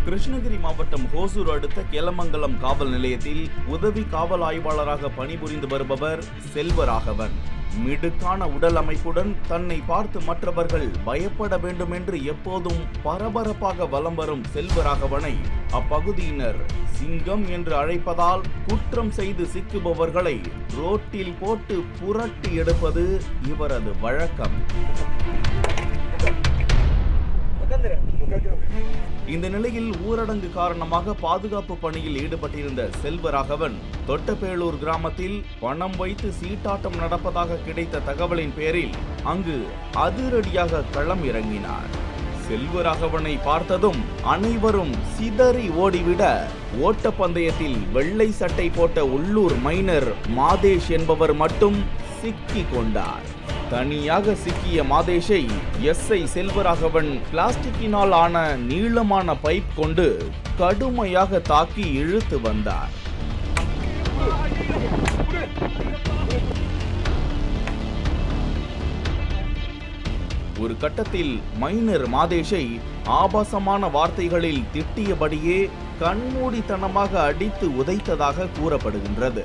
கிருஷ்ணகிரி மாவட்டம் ஹோசூர் அடுத்த கேலமங்கலம் காவல் நிலையத்தில் உதவி காவல் ஆய்வாளராக பணிபுரிந்து வருபவர் செல்வராகவன் மிடுக்கான உடல் அமைப்புடன் தன்னை பார்த்து மற்றவர்கள் பயப்பட வேண்டும் என்று எப்போதும் பரபரப்பாக வலம் வரும் செல்வராகவனை அப்பகுதியினர் சிங்கம் என்று அழைப்பதால் குற்றம் செய்து சிக்குபவர்களை ரோட்டில் போட்டு புரட்டி எடுப்பது இவரது வழக்கம் இந்த நிலையில் ஊரடங்கு காரணமாக பாதுகாப்பு பணியில் ஈடுபட்டிருந்த செல்வராகவன் தொட்டப்பேளூர் கிராமத்தில் பணம் வைத்து சீட்டாட்டம் நடப்பதாக கிடைத்த தகவலின் பேரில் அங்கு அதிரடியாக களம் இறங்கினார் செல்வராகவனை பார்த்ததும் அனைவரும் சிதறி ஓடிவிட ஓட்டப்பந்தயத்தில் வெள்ளை சட்டை போட்ட உள்ளூர் மைனர் மாதேஷ் என்பவர் மட்டும் சிக்கிக் கொண்டார் தனியாக சிக்கிய மாதேஷை எஸ்ஐ செல்வராகவன் பிளாஸ்டிக்கினால் ஆன நீளமான பைப் கொண்டு கடுமையாக தாக்கி இழுத்து வந்தார் ஒரு கட்டத்தில் மைனர் மாதேஷை ஆபாசமான வார்த்தைகளில் திட்டியபடியே கண்மூடித்தனமாக அடித்து உதைத்ததாக கூறப்படுகின்றது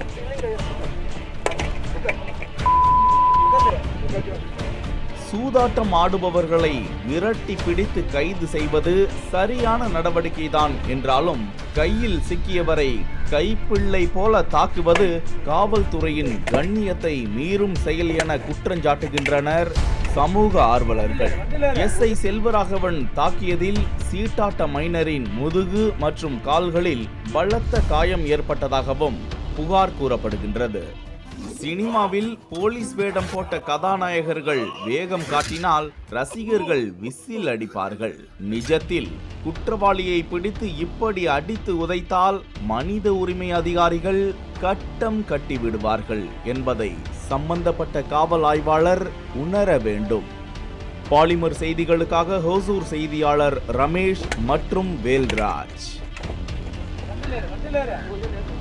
சூதாட்டம் ஆடுபவர்களை விரட்டி பிடித்து கைது செய்வது சரியான நடவடிக்கைதான் என்றாலும் கையில் சிக்கியவரை கைப்பிள்ளை போல தாக்குவது காவல்துறையின் கண்ணியத்தை மீறும் செயல் என குற்றஞ்சாட்டுகின்றனர் சமூக ஆர்வலர்கள் எஸ்ஐ செல்வராகவன் தாக்கியதில் சீட்டாட்ட மைனரின் முதுகு மற்றும் கால்களில் பலத்த காயம் ஏற்பட்டதாகவும் புகார் கூறப்படுகின்றது சினிமாவில் போலீஸ் வேடம் போட்ட கதாநாயகர்கள் வேகம் காட்டினால் ரசிகர்கள் விசில் அடிப்பார்கள் நிஜத்தில் குற்றவாளியை பிடித்து இப்படி அடித்து உதைத்தால் மனித உரிமை அதிகாரிகள் கட்டம் கட்டி விடுவார்கள் என்பதை சம்பந்தப்பட்ட காவல் ஆய்வாளர் உணர வேண்டும் பாலிமர் செய்திகளுக்காக ஹோசூர் செய்தியாளர் ரமேஷ் மற்றும் வேல்ராஜ்